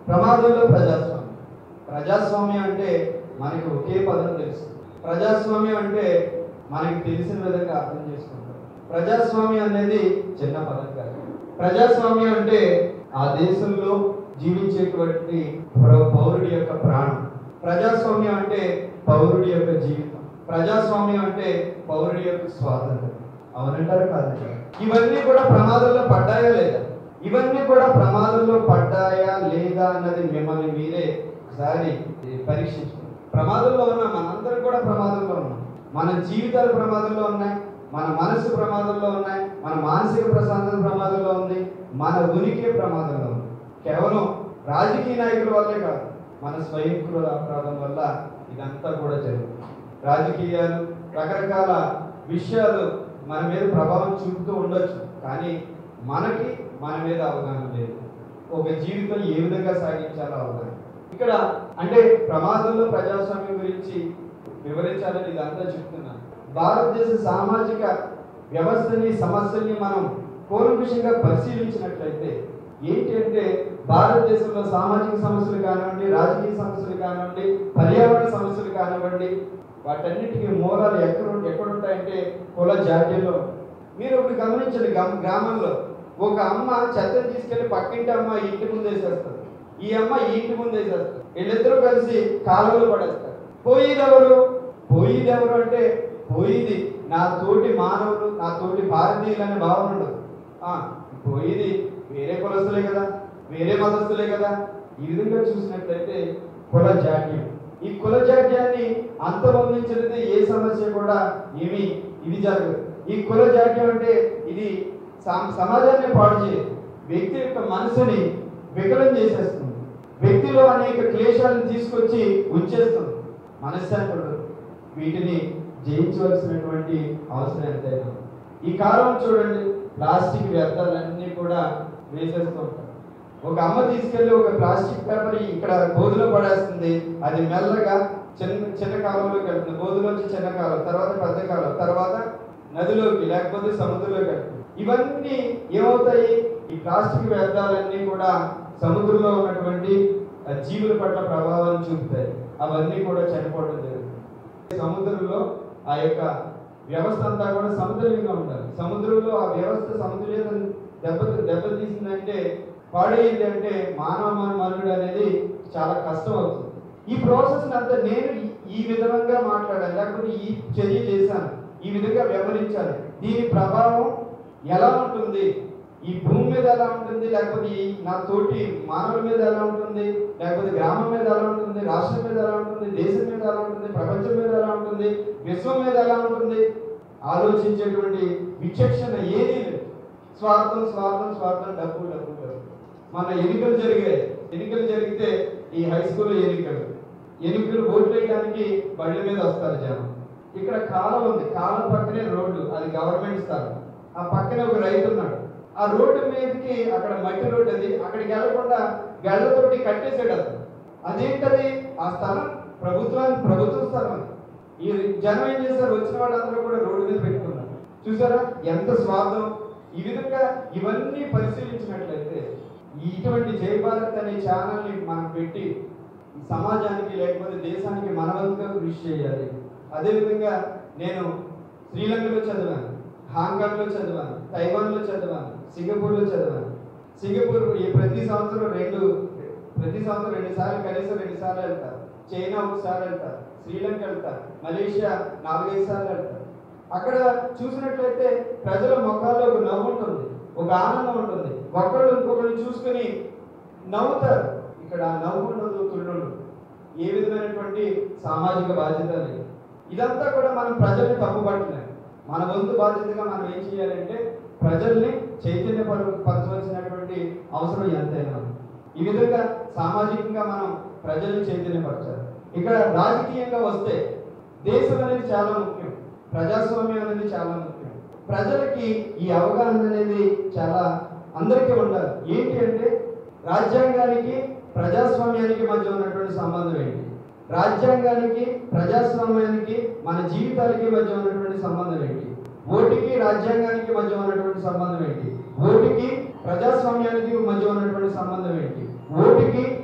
ప్రమాదంలో ప్రజాస్వామ్యం ప్రజాస్వామ్యం అంటే మనకి ఒకే పదం తెలుసు ప్రజాస్వామ్యం అంటే మనకి తెలిసిన విధంగా అర్థం చేసుకుంటాం ప్రజాస్వామ్యం అనేది చిన్న పదం కాదు ప్రజాస్వామ్యం అంటే ఆ దేశంలో జీవించేటువంటి పౌ- పౌరుడి యొక్క ప్రాణం ప్రజాస్వామ్యం అంటే పౌరుడి యొక్క జీవితం ప్రజాస్వామ్యం అంటే పౌరుడి యొక్క స్వాతంత్రం అవునంటారు కాదు ఇవన్నీ కూడా ప్రమాదంలో పడ్డాయా లేదా ఇవన్నీ కూడా ప్రమాదంలో పడ్డాయా లేదా అన్నది మిమ్మల్ని మీరే ఒకసారి పరీక్షించుకోండి ప్రమాదంలో ఉన్నాం మనందరం కూడా ప్రమాదంలో ఉన్నాం మన జీవితాలు ప్రమాదంలో ఉన్నాయి మన మనసు ప్రమాదంలో ఉన్నాయి మన మానసిక ప్రశాంతత ప్రమాదంలో ఉంది మన ఉనికి ప్రమాదంలో ఉంది కేవలం రాజకీయ నాయకుల వల్లే కాదు మన స్వయంకృత అపరాధం వల్ల ఇదంతా కూడా జరుగుతుంది రాజకీయాలు రకరకాల విషయాలు మన మీద ప్రభావం చూపుతూ ఉండొచ్చు కానీ మనకి మన మీద అవగాహన లేదు ఒక జీవితం ఏ విధంగా సాగించాలో అవగాహన ఇక్కడ అంటే ప్రమాదంలో ప్రజాస్వామ్యం గురించి వివరించాలని ఇదంతా చెప్తున్నాను భారతదేశ సామాజిక వ్యవస్థని సమస్యల్ని మనం కూలంకుషంగా పరిశీలించినట్లయితే ఏంటి అంటే భారతదేశంలో సామాజిక సమస్యలు కానివ్వండి రాజకీయ సమస్యలు కానివ్వండి పర్యావరణ సమస్యలు కానివ్వండి వాటన్నిటికీ మూలాలు ఎక్కడ ఎక్కడ ఉంటాయంటే కుల జాడ్యంలో మీరు ఒకటి గమనించండి గమ- గ్రామంలో ఒక అమ్మ చెత్తను తీసుకెళ్లి పక్కింటి అమ్మ ఈ ఇంటి ముందు వేసేస్తారు ఈ అమ్మ ఈ ఇంటి ముందు వేసేస్తారు వీళ్ళిద్దరూ కలిసి కాలువలో పడేస్తారు పోయేది ఎవరు పోయేది ఎవరు అంటే పోయేది నా తోటి మానవులు నా తోటి భారతీయులు అనే భావన ఉండదు ఆ, పోయేది వేరే కులస్తులే కదా వేరే మతస్థులే కదా ఈ విధంగా చూసినట్లయితే కుల జాడ్యం ఈ కుల జాడ్యాన్ని అంతమొందించినది ఏ సమస్య కూడా ఏమి ఇది జరగదు ఈ కుల జాడ్యం అంటే ఇది సమ- సమాజాన్ని పాడు చేయదు వ్యక్తి యొక్క మనసుని వికలం చేసేస్తుంది వ్యక్తిలో అనేక క్లేశాలను తీసుకొచ్చి ఉంచేస్తుంది మనశ్శాంతి ఉండదు వీటిని జయించవలసినటువంటి అవసరం ఎంతైనా ఉంది. ఈ కాలం చూడండి ప్లాస్టిక్ వ్యర్థాలన్నీ కూడా వేసేస్తూ ఉంటారు ఒక అమ్మ తీసుకెళ్లి ఒక ప్లాస్టిక్ పేపర్ ఇక్కడ గోధులో పడేస్తుంది అది మెల్లగా చిన్న చిన్న కాలంలోకి వెళ్తుంది గోధులోంచి చిన్న కాలం తర్వాత పెద్ద కాలం తర్వాత నదిలోకి లేకపోతే సముద్రంలోకి వెళ్తుంది ఇవన్నీ ఏమవుతాయి ఈ ప్లాస్టిక్ వ్యర్థాలన్నీ కూడా సముద్రంలో ఉన్నటువంటి ఆ, జీవుల పట్ల ప్రభావాన్ని చూపుతాయి అవన్నీ కూడా చనిపోవడం జరుగుతుంది సముద్రంలో ఆ యొక్క వ్యవస్థ అంతా కూడా సమతుల్యంగా ఉండాలి సముద్రంలో ఆ వ్యవస్థ సమతుల్యతను దెబ్బ దెబ్బతీసిందంటే పాడైంది అంటే మానవ మనుగడ అనేది చాలా కష్టం అవుతుంది ఈ ప్రాసెస్ అంతా నేను ఈ- ఈ విధంగా మాట్లాడాను లేకపోతే ఈ చర్య చేశాను ఈ విధంగా వ్యవహరించాను దీని ప్రభావం ఎలా ఉంటుంది ఈ భూమి మీద ఎలా ఉంటుంది లేకపోతే ఈ నా తోటి మానవుల మీద ఎలా ఉంటుంది లేకపోతే గ్రామం మీద ఎలా ఉంటుంది రాష్ట్రం మీద ఎలా ఉంటుంది దేశం మీద ఎలా ఉంటుంది ప్రపంచం మీద ఎలా ఉంటుంది విశ్వం మీద ఎలా ఉంటుంది ఆలోచించేటువంటి విచక్షణ ఏదీ లేదు స్వార్థం స్వార్థం స్వార్థం డబ్బు డబ్బు డబ్బు మన ఎన్నికలు జరిగాయి ఎన్నికలు జరిగితే ఈ హై స్కూల్ ఎన్నికలు ఎన్నికలు ఓట్లు వేయడానికి బండి మీద వస్తారు జనం ఇక్కడ కాలం ఉంది కాలం పక్కనే రోడ్డు అది గవర్నమెంట్ స్థలం ఆ పక్కనే ఒక రైతు ఉన్నాడు ఆ రోడ్డు మీదకి అక్కడ మట్టి రోడ్డు అది అక్కడికి వెళ్ళకుండా గళ్ళతోటి కట్టేసాడు అతను అదేంటది ఆ స్థలం ప్రభుత్వానికి ప్రభుత్వ స్థలం అది ఈ జనం ఏం చేశారు వచ్చిన వాళ్ళందరూ కూడా రోడ్డు మీద పెట్టుకున్నారు చూసారా ఎంత స్వార్థం ఈ విధంగా ఇవన్నీ పరిశీలించినట్లయితే ఈ ఇటువంటి జై భారత్ అనే ఛానల్ని మనం పెట్టి ఈ సమాజానికి లేకపోతే దేశానికి మనవంతుగా కృషి చేయాలి అదేవిధంగా నేను శ్రీలంకలో చదివాను హాంకాంగ్లో చదివాను తైవాన్లో చదివాను సింగపూర్లో చదివాను సింగపూర్ ఈ ప్రతి సంవత్సరం రెండు ప్రతి సంవత్సరం రెండు సార్లు కనీసం రెండు సార్లు వెళ్తారు చైనా ఒకసారి వెళ్తారు శ్రీలంక వెళ్తారు మలేషియా నాలుగైదు సార్లు వెళ్తారు అక్కడ చూసినట్లయితే ప్రజల ముఖాల్లో ఒక నవ్వు ఉంటుంది ఒక ఆనందం ఉంటుంది ఒకళ్ళు ఇంకొకరిని చూసుకుని నవ్వుతారు ఇక్కడ నవ్వు ఉండదు తుళ్ళుండు ఏ విధమైనటువంటి సామాజిక బాధ్యత లేదు ఇదంతా కూడా మనం ప్రజల్ని తప్పుపట్టలేము మన వంతు బాధ్యతగా మనం ఏం చేయాలంటే ప్రజల్ని చైతన్య పరచవలసినటువంటి అవసరం ఎంతైనా ఉంది. ఈ విధంగా సామాజికంగా మనం ప్రజల్ని చైతన్యపరచాలి ఇక్కడ రాజకీయంగా వస్తే దేశం అనేది చాలా ముఖ్యం ప్రజాస్వామ్యం అనేది చాలా ముఖ్యం ప్రజలకి ఈ అవగాహన అనేది చాలా అందరికీ ఉండాలి ఏంటి అంటే రాజ్యాంగానికి ప్రజాస్వామ్యానికి మధ్య ఉన్నటువంటి సంబంధం ఏంటి రాజ్యాంగానికి ప్రజాస్వామ్యానికి మన జీవితాలకి మధ్య ఉన్నటువంటి సంబంధం ఏంటి ఓటుకి రాజ్యాంగానికి మధ్య ఉన్నటువంటి సంబంధం ఏంటి ఓటుకి ప్రజాస్వామ్యానికి మధ్య ఉన్నటువంటి సంబంధం ఏంటి ఓటుకి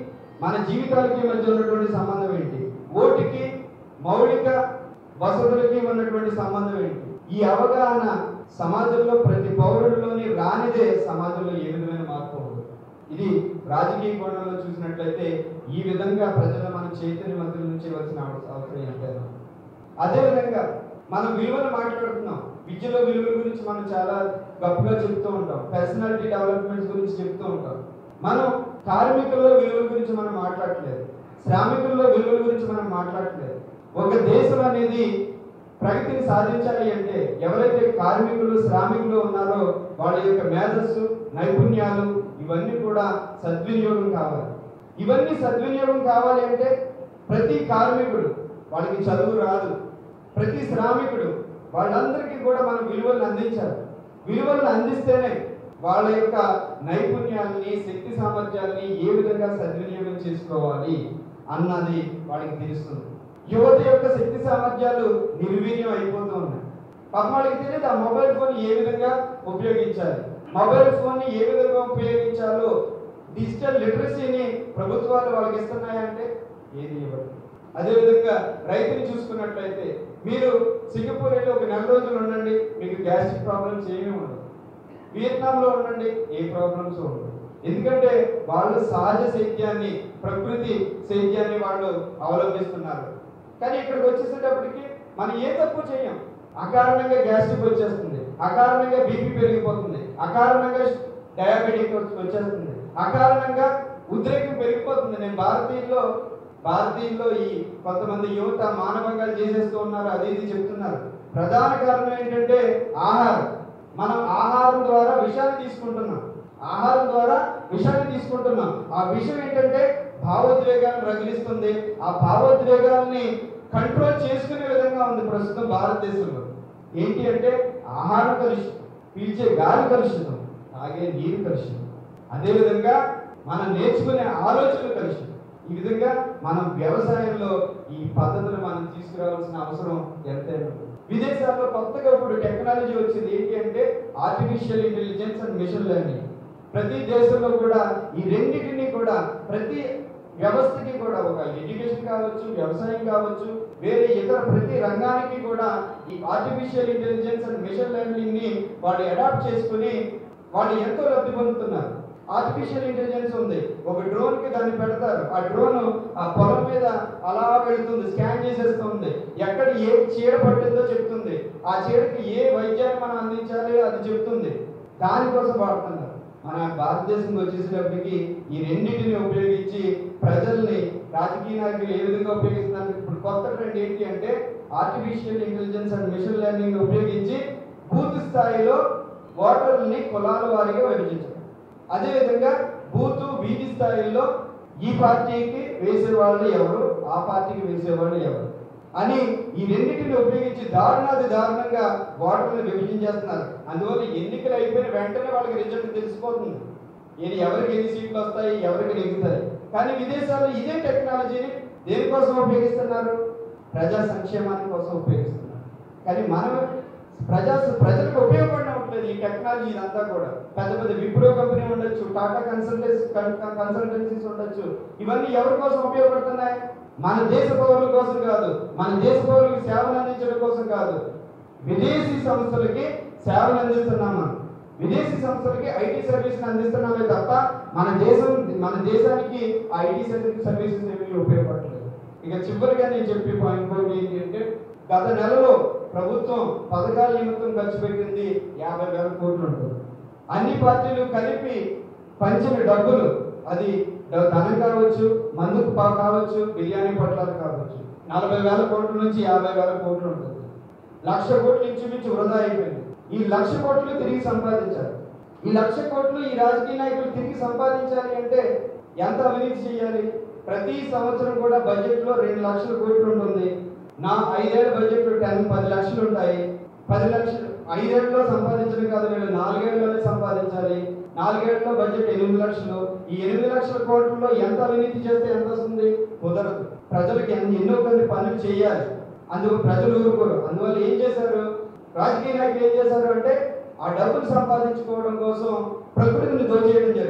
మన జీవితాలకి మధ్య ఉన్నటువంటి సంబంధం ఏంటి ఓటుకి మౌలిక వసతులకి ఉన్నటువంటి సంబంధం ఏంటి ఈ అవగాహన సమాజంలో ప్రతి పౌరుడిలోని రానిదే సమాజంలో ఏ విధమైన మార్పు ఉండదు ఇది రాజకీయ కోణంలో చూసినట్లయితే ఈ విధంగా ప్రజలు మన చైతన్యవంతుల నుంచి ఇవ్వాల్సిన అవ- అవసరం ఎంతైనా అదేవిధంగా మనం విలువలు మాట్లాడుతున్నాం విద్యలో విలువల గురించి మనం చాలా గొప్పగా చెప్తూ ఉంటాం పర్సనాలిటీ డెవలప్మెంట్స్ గురించి చెప్తూ ఉంటాం మనం కార్మికుల్లో విలువల గురించి మనం మాట్లాడట్లేదు శ్రామికుల్లో విలువల గురించి మనం మాట్లాడట్లేదు ఒక దేశం అనేది ప్రగతిని సాధించాలి అంటే ఎవరైతే కార్మికులు శ్రామికులు ఉన్నారో వాళ్ళ యొక్క మేధస్సు నైపుణ్యాలు ఇవన్నీ కూడా సద్వినియోగం కావాలి ఇవన్నీ సద్వినియోగం కావాలి అంటే ప్రతి కార్మికుడు వాళ్ళకి చదువు రాదు ప్రతి శ్రామికుడు వాళ్ళందరికీ కూడా మనం విలువలను అందించాలి విలువలను అందిస్తేనే వాళ్ళ యొక్క నైపుణ్యాలని శక్తి సామర్థ్యాలని ఏ విధంగా సద్వినియోగం చేసుకోవాలి అన్నది వాళ్ళకి తెలుస్తుంది యువత యొక్క శక్తి సామర్థ్యాలు నిర్వీర్యం అయిపోతూ ఉన్నాయి పాపం వాళ్ళకి తెలియదు ఆ మొబైల్ ఫోన్ ఏ విధంగా ఉపయోగించాలి మొబైల్ ఫోన్ ని ఏ విధంగా ఉపయోగించాలో డిజిటల్ లిటరసీని ప్రభుత్వాలు వాళ్ళకి ఇస్తున్నాయంటే ఏది ఇవ్వదు అదేవిధంగా రైతుని చూసుకున్నట్లయితే మీరు సింగపూర్ వెళ్ళి ఒక నెల రోజులు ఉండండి మీకు గ్యాస్ట్రిక్ ప్రాబ్లమ్స్ ఏమీ ఉండవు వియత్నాంలో ఉండండి ఏ ప్రాబ్లమ్స్ ఉండవు ఎందుకంటే వాళ్ళు సహజ సేద్యాన్ని ప్రకృతి సేద్యాన్ని వాళ్ళు అవలంబిస్తున్నారు కానీ ఇక్కడికి వచ్చేసేటప్పటికి మనం ఏ తప్పు చేయం అకారణంగా గ్యాస్ట్రిక్ వచ్చేస్తుంది అకారణంగా బీపీ పెరిగిపోతుంది అకారణంగా డయాబెటిక్ వచ్చేస్తుంది అకారణంగా ఉద్రేకం పెరిగిపోతుంది నేను భారతీయుల్లో భారతీయుల్లో ఈ కొంతమంది యువత మానవంగాలు చేసేస్తూ ఉన్నారు అది ఇది చెప్తున్నారు ప్రధాన కారణం ఏంటంటే ఆహారం మనం ఆహారం ద్వారా విషాన్ని తీసుకుంటున్నాం ఆహారం ద్వారా విషాన్ని తీసుకుంటున్నాం ఆ విషయం ఏంటంటే భావోద్వేగాలను రగిలిస్తుంది ఆ భావోద్వేగాల్ని కంట్రోల్ చేసుకునే విధంగా ఉంది ప్రస్తుతం భారతదేశంలో ఏంటి అంటే ఆహారం కలుషితం పీల్చే గాలి కలుషితం తాగే నీరు కలుషితం అదేవిధంగా మనం నేర్చుకునే ఆలోచనలు కలుషితం ఈ విధంగా మనం వ్యవసాయంలో ఈ పద్ధతులు మనం తీసుకురావాల్సిన అవసరం ఎంతైనా ఉంది. విదేశాల్లో కొత్తగా ఇప్పుడు టెక్నాలజీ వచ్చింది ఏంటి అంటే artificial intelligence and machine learning ప్రతి దేశంలో కూడా ఈ రెండింటిని కూడా ప్రతి వ్యవస్థకి కూడా ఒక ఎడ్యుకేషన్ కావచ్చు వ్యవసాయం కావచ్చు వేరే ఇతర ప్రతి రంగానికి కూడా ఈ artificial intelligence and machine learning ని వాళ్ళు అడాప్ట్ చేసుకుని వాళ్ళు ఎంతో లబ్ధి పొందుతున్నారు ఆర్టిఫిషియల్ ఇంటెలిజెన్స్ ఉంది ఒక డ్రోన్ కి దాన్ని పెడతారు ఆ డ్రోన్ ఆ పొలం మీద అలా వెళుతుంది స్కాన్ చేసేస్తుంది ఎక్కడ ఏ చీడ పట్టిందో చెప్తుంది ఆ చీడకి ఏ వైద్యాన్ని మనం అందించాలి అది చెప్తుంది దానికోసం వాడుతున్నారు మన భారతదేశంకి వచ్చేసేటప్పటికి ఈ రెండింటిని ఉపయోగించి ప్రజల్ని రాజకీయ నాయకులు ఏ విధంగా ఉపయోగిస్తున్నారు ఇప్పుడు కొత్త ట్రెండ్ ఏంటి అంటే artificial intelligence and machine learning ఉపయోగించి బూత్ స్థాయిలో ఓటర్లని కులాల వారీగా విభజించడం అదేవిధంగా బూత్ వీధి స్థాయిలో ఈ పార్టీకి వేసేవాళ్ళు ఎవరు ఆ పార్టీకి వేసేవాళ్ళు ఎవరు అని ఈ రెండింటిని ఉపయోగించి దారుణాది దారుణంగా ఓటర్లను విభజించేస్తున్నారు అందువల్ల ఎన్నికలు అయిపోయిన వెంటనే వాళ్ళకి రిజల్ట్ తెలిసిపోతుంది ఇది ఎవరికి ఎన్ని సీట్లు వస్తాయి ఎవరికి నెగ్గుతాయి కానీ విదేశాల్లో ఇదే టెక్నాలజీని దేనికోసం ఉపయోగిస్తున్నారు ప్రజా సంక్షేమాని కోసం ఉపయోగిస్తున్నారు కానీ మనం ప్రజా ప్రజలకు ఉపయోగపడినట్లేదు ఈ టెక్నాలజీ ఇదంతా కూడా పెద్ద పెద్ద విప్రో కంపెనీ ఉండొచ్చు టాటా కన్సల్టెన్సీ కన్సల్టెన్సీస్ ఉండొచ్చు ఇవన్నీ ఎవరి కోసం ఉపయోగపడుతున్నాయి మన దేశ పౌరుల కోసం కాదు మన దేశ పౌరులకు సేవలు అందించడం కోసం కాదు విదేశీ సంస్థలకి సేవలు అందిస్తున్నాం మనం విదేశీ సంస్థలకి ఐటీ సర్వీస్ అందిస్తున్నామే తప్ప మన దేశం మన దేశానికి ఆ ఐటీ సర్వీసెస్ ఏమీ ఉపయోగపడలేదు ఇక చివరిగా నేను చెప్పే పాయింట్ ఇంకోటి ఏంటి అంటే గత నెలలో ప్రభుత్వం పథకాల నిమిత్తం ఖర్చు పెట్టింది యాభై వేల కోట్లు ఉంటుంది అన్ని పార్టీలు కలిపి పంచిన డబ్బులు అది ద- ధనం కావచ్చు మందుకు పా- కావచ్చు బిర్యానీ పొట్లాలు కావచ్చు నలభై వేల కోట్ల నుంచి యాభై వేల కోట్లు ఉంటుంది లక్ష కోట్లు ఇంచుమించు వృధా అయిపోయింది ఈ లక్ష కోట్లు తిరిగి సంపాదించాలి ఈ లక్ష కోట్లు ఈ రాజకీయ నాయకులు తిరిగి సంపాదించాలి అంటే ఎంత అవినీతి చేయాలి ప్రతి సంవత్సరం కూడా బడ్జెట్ లో రెండు లక్షల కోట్లు ఉంటుంది నా ఐదేళ్ల బడ్జెట్ టెన్ పది లక్షలు ఉంటాయి పది లక్షలు ఐదేళ్లలో సంపాదించడం కాదు వీళ్ళు నాలుగేళ్లలోనే సంపాదించాలి నాలుగేళ్లలో బడ్జెట్ ఎనిమిది లక్షలు ఈ ఎనిమిది లక్షల కోట్లలో ఎంత అవినీతి చేస్తే ఎంత వస్తుంది కుదరదు ప్రజలకు ఎన్ని- ఎన్నో కొన్ని పనులు చేయాలి అందుకు ప్రజలు ఊరుకోరు అందువల్ల ఏం చేశారు రాజకీయ నాయకులు ఏం చేశారు అంటే ఆ డబ్బులు సంపాదించుకోవడం కోసం ప్రకృతిని దోచేయడం జరిగింది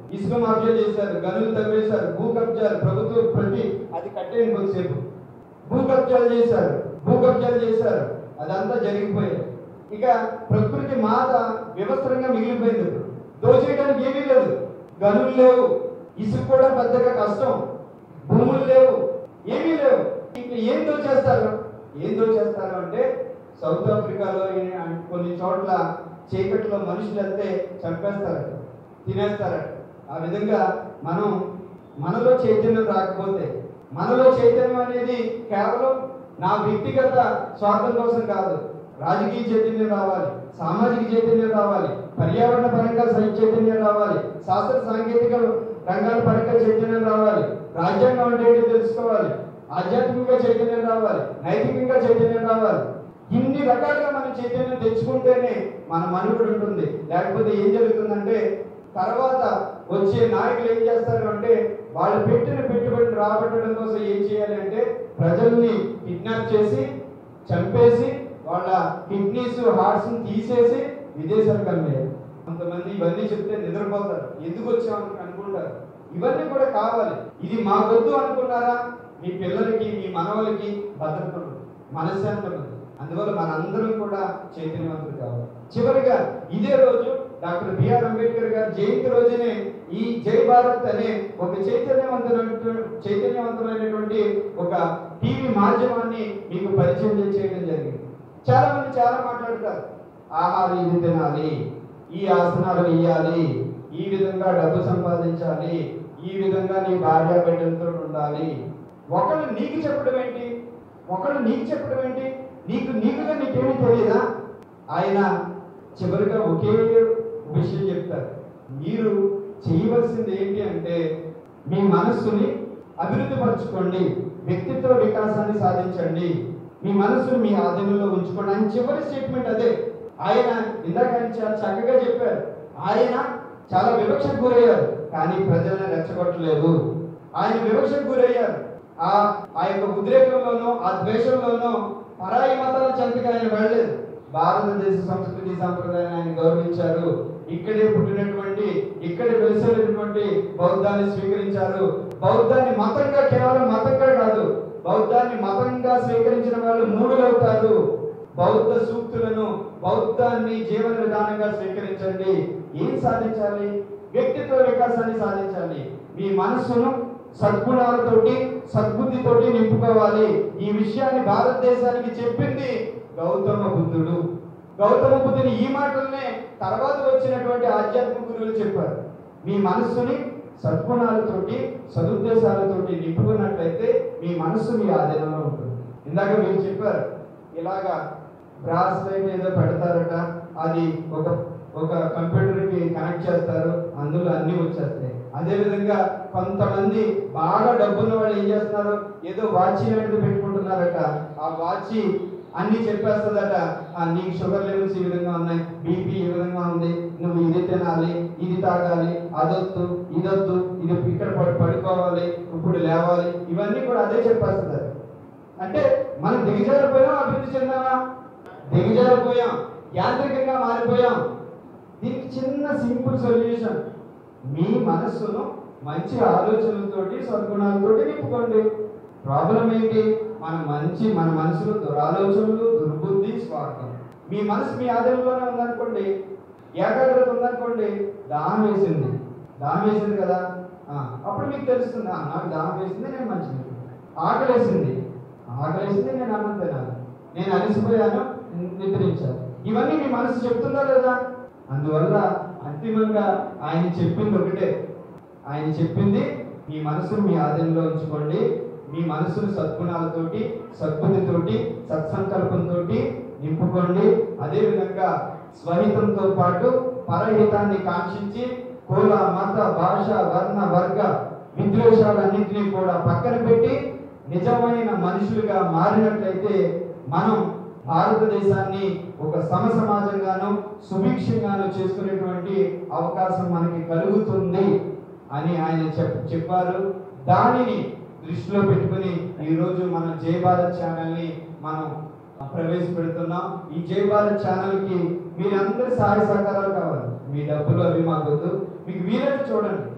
ఇసుక మాఫియా చేశారు గనులు తవ్వేశారు భూ కబ్జాలు ప్రభుత్వం ప్రతి అది కట్టేయండి కొద్దిసేపు భూ కబ్జాలు చేశారు భూ కబ్జాలు చేశారు అదంతా జరిగిపోయాయి ఇక ప్రకృతి మాత వివస్త్రంగా మిగిలిపోయింది ఇప్పుడు దోచేయడానికి ఏమీ లేదు గనులు లేవు ఇసుక కూడా పెద్దగా కష్టం భూములు లేవు ఏమీ లేవు ఇంకా ఏం దోచేస్తారు ఏం దోచేస్తారు అంటే సౌత్ ఆఫ్రికాలో ఈ- కొన్ని చోట్ల చీకట్లో మనుషులు వెళ్తే చంపేస్తారట తినేస్తారట ఆ విధంగా మనం మనలో చైతన్యం రాకపోతే మనలో చైతన్యం అనేది కేవలం నా వ్యక్తిగత స్వార్థం కోసం కాదు రాజకీయ చైతన్యం రావాలి సామాజిక చైతన్యం రావాలి పర్యావరణ పరంగా సై- చైతన్యం రావాలి శాస్త్ర సాంకేతిక రంగాల పరంగా చైతన్యం రావాలి రాజ్యాంగం అంటే ఏంటో తెలుసుకోవాలి ఆధ్యాత్మికంగా చైతన్యం రావాలి నైతికంగా చైతన్యం రావాలి ఇన్ని రకాలుగా మనం చైతన్యం తెచ్చుకుంటేనే మన మనుగడ ఉంటుంది లేకపోతే ఏం జరుగుతుందంటే తర్వాత వచ్చే నాయకులు ఏం చేస్తారు అంటే వాళ్ళు పెట్టిన పెట్టుబడిని రాబట్టడం కోసం ఏం చేయాలి అంటే ప్రజల్ని కిడ్నాప్ చేసి చంపేసి వాళ్ళ కిడ్నీస్ హార్ట్స్ తీసేసి విదేశాలకు అమ్మేయాలి కొంతమంది ఇవన్నీ చెప్తే నిద్రపోతారు ఎందుకు వచ్చామని అనుకుంటారు ఇవన్నీ కూడా కావాలి ఇది మాకొద్దు అనుకున్నారా మీ పిల్లలకి మీ మనవలకి భద్రత ఉండదు మనశ్శాంతి ఉండదు అందువల్ల మనందరం కూడా చైతన్యవంతులు కావాలి చివరిగా ఇదే రోజు డాక్టర్ బిఆర్ అంబేద్కర్ గారి జయంతి రోజునే ఈ జై భారత్ అనే ఒక చైతన్యవంతమైన చైతన్యవంతమైనటువంటి ఒక టీవీ మాధ్యమాన్ని మీకు పరిచయం చేయడం జరిగింది చాలా మంది చాలా మాట్లాడతారు ఆహారం ఇది తినాలి ఈ ఆసనాలు వేయాలి ఈ విధంగా డబ్బు సంపాదించాలి ఈ విధంగా నీ భార్య బిడ్డలతో ఉండాలి ఒకళ్ళు నీకు చెప్పడం ఏంటి ఒకళ్ళు నీకు చెప్పడం ఏంటి నీకు నీకుగా నీకేమీ తెలియదా ఆయన చివరిగా ఒకే విషయం చెప్తారు మీరు చేయవలసింది ఏంటి అంటే మీ మనస్సుని అభివృద్ధి పరచుకోండి వ్యక్తిత్వ వికాసాన్ని సాధించండి మీ మనస్సును మీ ఆధీనంలో ఉంచుకోండి ఆయన చివరి స్టేట్మెంట్ అదే ఆయన ఇందాక ఆయన చాలా చక్కగా చెప్పారు ఆయన చాలా వివక్షకు గురయ్యారు కానీ ప్రజలను రెచ్చగొట్టలేదు ఆయన వివక్షకు గురయ్యారు ఆ ఆ యొక్క ఉద్రేకంలోనో ఆ ద్వేషంలోనో పరాయి మతాల చెంతకు ఆయన వెళ్ళలేదు భారతదేశ సంస్కృతి సాంప్రదాయాన్ని ఆయన గౌరవించారు ఇక్కడే పుట్టినటువంటి ఇక్కడే వెలిసినటువంటి బౌద్ధాన్ని స్వీకరించారు బౌద్ధాన్ని మతంగా కేవలం మతంగా కాదు బౌద్ధాన్ని మతంగా స్వీకరించిన వాళ్ళు మూడులు అవుతారు బౌద్ధ సూక్తులను బౌద్ధాన్ని జీవన విధానంగా స్వీకరించండి ఏం సాధించాలి వ్యక్తిత్వ వికాసాన్ని సాధించాలి మీ మనస్సును సద్గుణాలతోటి సద్బుద్ధితోటి నింపుకోవాలి ఈ విషయాన్ని భారతదేశానికి చెప్పింది గౌతమ బుద్ధుడు గౌతమ బుద్ధుని ఈ మాటలనే తర్వాత వచ్చినటువంటి ఆధ్యాత్మిక గురువులు చెప్పారు మీ మనస్సుని సద్గుణాలతోటి సదుద్దేశాలతోటి నింపుకున్నట్లయితే మీ మనస్సు మీ ఆధీనంలో ఉంటుంది ఇందాక మీరు చెప్పారు ఇలాగా బ్రాస్ లైట్ ఏదో పెడతారట అది ఒక ఒక కంప్యూటర్కి కనెక్ట్ చేస్తారు అందులో అన్ని వచ్చేస్తాయి అదే విధంగా కొంతమంది బాగా డబ్బున్న వాళ్ళు ఏం చేస్తున్నారు ఏదో వాచ్ లాంటిది పెట్టుకుంటున్నారట ఆ వాచ్ అన్ని చెప్పేస్తుందట ఆ నీకు షుగర్ లెవెల్స్ ఈ విధంగా ఉన్నాయి బీపీ ఈ విధంగా ఉంది నువ్వు ఇది తినాలి ఇది తాగాలి అదొద్దు ఇదొద్దు ఇది ఇక్కడ పడి పడుకోవాలి ఇప్పుడు లేవాలి ఇవన్నీ కూడా అదే చెప్పేస్తున్నారు అంటే మనం దిగజారిపోయాం అభివృద్ధి చెందామా దిగజారిపోయాం యాంత్రికంగా మారిపోయాం దీనికి చిన్న సింపుల్ సొల్యూషన్ మీ మనస్సును మంచి ఆలోచనలతోటి సద్గుణాలతోటి నింపుకోండి ప్రాబ్లం ఏంటి మన మంచి మన మనసులో దురాలోచనలు దుర్బుద్ధి స్వార్థం మీ మనసు మీ ఆధీనంలోనే ఉందనుకోండి ఏకాగ్రత ఉందనుకోండి దాహం వేసింది దాహం వేసింది కదా ఆ, అప్పుడు మీకు తెలుస్తుంది "ఆ, నాకు దాహం వేసింది నేను మంచి ఆకలి వేసింది ఆకలి వేసింది నేను అన్నం తినాలి నేను అలసిపోయాను నిద్రించాను ఇవన్నీ మీ మనసు చెప్తుందా లేదా అందువల్ల అంతిమంగా ఆయన చెప్పింది ఒకటే ఆయన చెప్పింది మీ మనసును మీ ఆధీనంలో ఉంచుకోండి మీ మనసును సద్గుణాలతోటి సద్బుద్ధితోటి సత్సంకల్పంతో నింపుకోండి అదే విధంగా స్వహితంతో పాటు పరహితాన్ని కాంక్షించి కుల మత భాష వర్ణ వర్గ విద్వేషాలన్నింటినీ కూడా పక్కన పెట్టి నిజమైన మనుషులుగా మారినట్లయితే మనం భారతదేశాన్ని ఒక సమ సమాజంగాను సుభిక్షంగాను చేసుకునేటువంటి అవకాశం మనకి కలుగుతుంది అని ఆయన చెప్ చెప్పారు దానిని దృష్టిలో పెట్టుకుని ఈరోజు మన జై భారత్ ఛానల్ని మనం ప్రవేశపెడుతున్నాం ఈ జై భారత్ ఛానల్కి మీరందరి సహాయ సహకారాలు కావాలి మీ డబ్బులు అవి మాకొద్దు మీకు వీలైతే చూడండి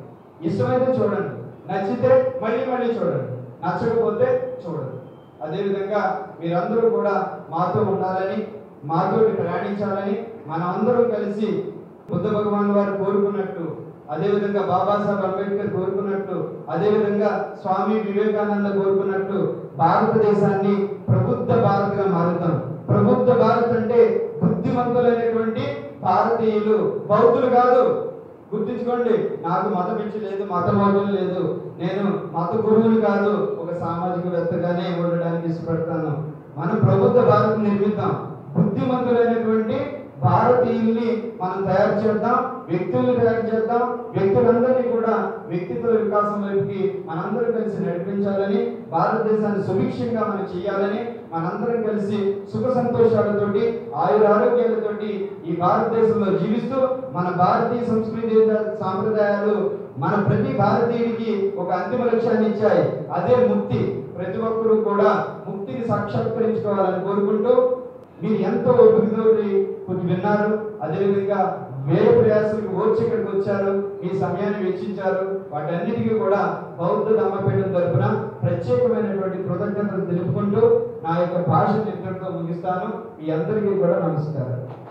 ఇష్టమైతే చూడండి నచ్చితే మళ్ళీ మళ్ళీ చూడండి నచ్చకపోతే చూడండి అదేవిధంగా మీరందరూ కూడా మాతో ఉండాలని మాతో ప్రయాణించాలని మనమందరం కలిసి బుద్ధ భగవాన్ వారు కోరుకున్నట్టు అదేవిధంగా బాబాసాహెబ్ అంబేద్కర్ కోరుకున్నట్టు అదేవిధంగా స్వామి వివేకానంద కోరుకున్నట్టు భారతదేశాన్ని ప్రబుద్ధ భారత్గా మారుతాం ప్రబుద్ధ భారత్ అంటే బుద్ధిమంతులైనటువంటి భారతీయులు బౌద్ధులు కాదు గుర్తుంచుకోండి నాకు మతం ఇచ్చి లేదు మతం అవడం లేదు నేను మత గురువుని కాదు ఒక సామాజికవేత్తగానే ఉండడానికి ఇష్టపడతాను మనం ప్రబుద్ధ భారత్ నిర్మిద్దాం బుద్ధిమంతులైనటువంటి భారతీయుల్ని మనం తయారు చేద్దాం వ్యక్తుల్ని తయారు చేద్దాం వ్యక్తులందరినీ కూడా వ్యక్తిత్వ వికాసం వైపుకి మనందరం కలిసి నడిపించాలని భారతదేశాన్ని సుభిక్షంగా మనం చేయాలని మనందరం కలిసి సుఖ సంతోషాలతోటి ఆయుర ఆరోగ్యాలతోటి ఈ భారతదేశంలో జీవిస్తూ మన భారతీయ సంస్కృతి సాంప్రదాయాలు మన ప్రతి భారతీయుడికి ఒక అంతిమ లక్ష్యాన్ని ఇచ్చాయి అదే ముక్తి ప్రతి ఒక్కరూ కూడా ముక్తిని సాక్షాత్కరించుకోవాలని కోరుకుంటూ మీరు ఎంతో ఓపికతోటి కొంచెం విన్నారు అదేవిధంగా వేరే ప్రయాసాలకు ఓర్చి ఇక్కడికి వచ్చారు మీ సమయాన్ని వెచ్చించారు వాటన్నిటికీ కూడా బౌద్ధ ధమ్మపీఠం తరపున ప్రత్యేకమైనటువంటి కృతజ్ఞతలు తెలుపుకుంటూ నా యొక్క భాషను ఇద్దరితో ముగిస్తాను మీ అందరికీ కూడా నమస్కారం